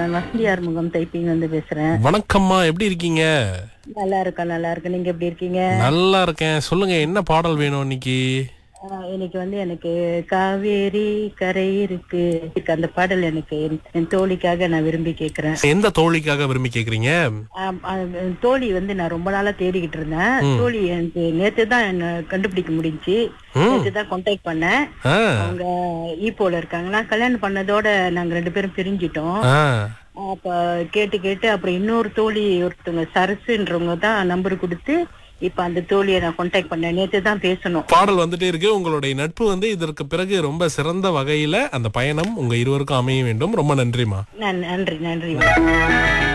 நான் வசந்தி ஆறுமுகம் டைப்பிங் வந்து பேசுறேன் வணக்கம்மா எப்படி இருக்கீங்க நல்லா இருக்கேன் நல்லா இருக்கேன் நீங்க எப்படி இருக்கீங்க நல்லா இருக்கேன் சொல்லுங்க என்ன பாடல் வேணும் இன்னைக்கு ஆஹ் இன்னைக்கு வந்து எனக்கு காவேரி கரை இருக்கு அந்த பாடல் எனக்கு என்- என் தோழிக்காக நான் விரும்பி கேக்குறேன் எந்த தோழிக்காக விரும்பி கேக்குறீங்க ஆம், ஆஹ் தோழி வந்து நான் ரொம்ப நாளா தேடிக்கிட்டு இருந்தேன் தோழி எனக்கு நேத்து தான் என்ன கண்டுபிடிக்க முடிஞ்சுச்சு நேத்து தான் கான்டாக்ட் பண்ணேன் ஆ, அவங்க ஈப்போல இருக்காங்க நான் கல்யாணம் பண்ணதோட நாங்க ரெண்டு பேரும் பிரிஞ்சிட்டோம் ஆ. அப்ப கேட்டு கேட்டு அப்புறம் இன்னொரு தோழி ஒருத்தவங்க சரசுன்றவங்க தான் நம்பர் கொடுத்து இப்ப அந்த தோழியை நான் கான்டாக்ட் பண்ணேன் நேத்து தான் பேசணும் பாடல் வந்துட்டே இருக்கு உங்களுடைய நட்பு வந்து இதற்கு பிறகு ரொம்ப சிறந்த வகையில அந்த பயணம் உங்க இருவருக்கும் அமைய வேண்டும் ரொம்ப நன்றிமா நன்- நன்றி நன்றி